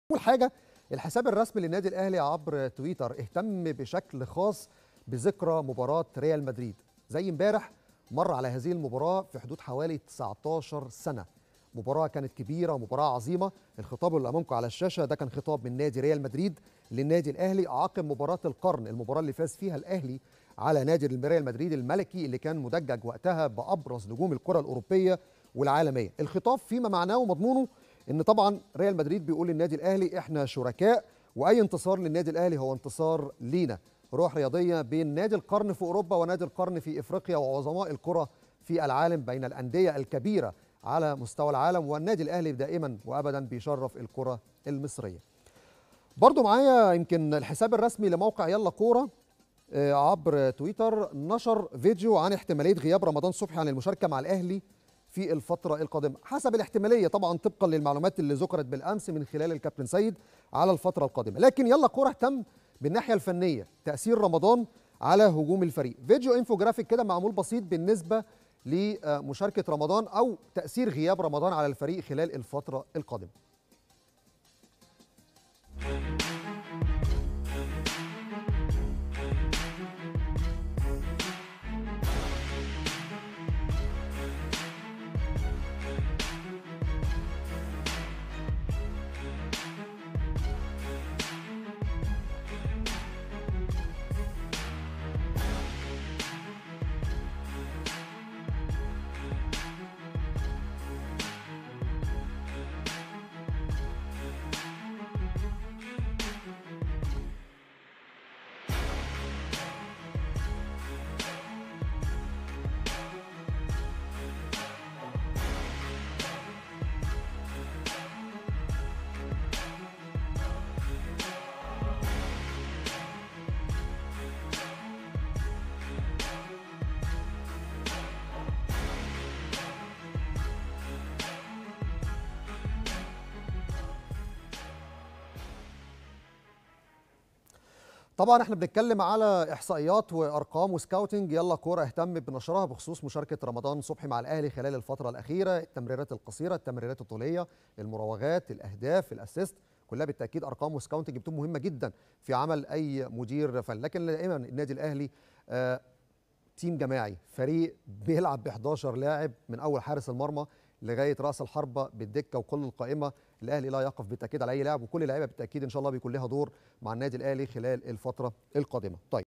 اول حاجه الحساب الرسمي للنادي الاهلي عبر تويتر اهتم بشكل خاص بذكرى مباراه ريال مدريد زي امبارح مر على هذه المباراه في حدود حوالي 19 سنه مباراه كانت كبيره ومباراه عظيمه الخطاب اللي امامكم على الشاشه ده كان خطاب من نادي ريال مدريد للنادي الاهلي عقب مباراه القرن المباراه اللي فاز فيها الاهلي على نادي ريال مدريد الملكي اللي كان مدجج وقتها بابرز نجوم الكره الاوروبيه والعالميه الخطاب فيما معناه ومضمونه ان طبعا ريال مدريد بيقول للنادي الاهلي احنا شركاء واي انتصار للنادي الاهلي هو انتصار لينا روح رياضيه بين نادي القرن في اوروبا ونادي القرن في افريقيا وعظماء الكره في العالم بين الانديه الكبيره على مستوى العالم والنادي الاهلي دائما وابدا بيشرف الكره المصريه برضو معايا يمكن الحساب الرسمي لموقع يلا كوره عبر تويتر نشر فيديو عن احتماليه غياب رمضان صبحي عن المشاركه مع الاهلي في الفترة القادمة حسب الاحتمالية طبعا طبقا للمعلومات اللي ذكرت بالأمس من خلال الكابتن سيد على الفترة القادمة لكن يلا كورة اهتم بالناحية الفنية تأثير رمضان على هجوم الفريق فيديو انفوجرافيك كده معمول بسيط بالنسبة لمشاركة رمضان أو تأثير غياب رمضان على الفريق خلال الفترة القادمة طبعا احنا بنتكلم على احصائيات وارقام وسكاوتنج يلا كوره اهتم بنشرها بخصوص مشاركه رمضان صبحي مع الاهلي خلال الفتره الاخيره التمريرات القصيره التمريرات الطوليه المراوغات الاهداف الاسيست كلها بالتاكيد ارقام وسكاوتنج بتكون مهمه جدا في عمل اي مدير فني لكن دائما النادي الاهلي آه تيم جماعي فريق بيلعب ب 11 لاعب من اول حارس المرمى لغايه راس الحربه بالدكه وكل القائمه الاهلي لا يقف بالتاكيد على اي لاعب وكل اللعيبه بالتاكيد ان شاء الله بيكون لها دور مع النادي الاهلي خلال الفتره القادمه طيب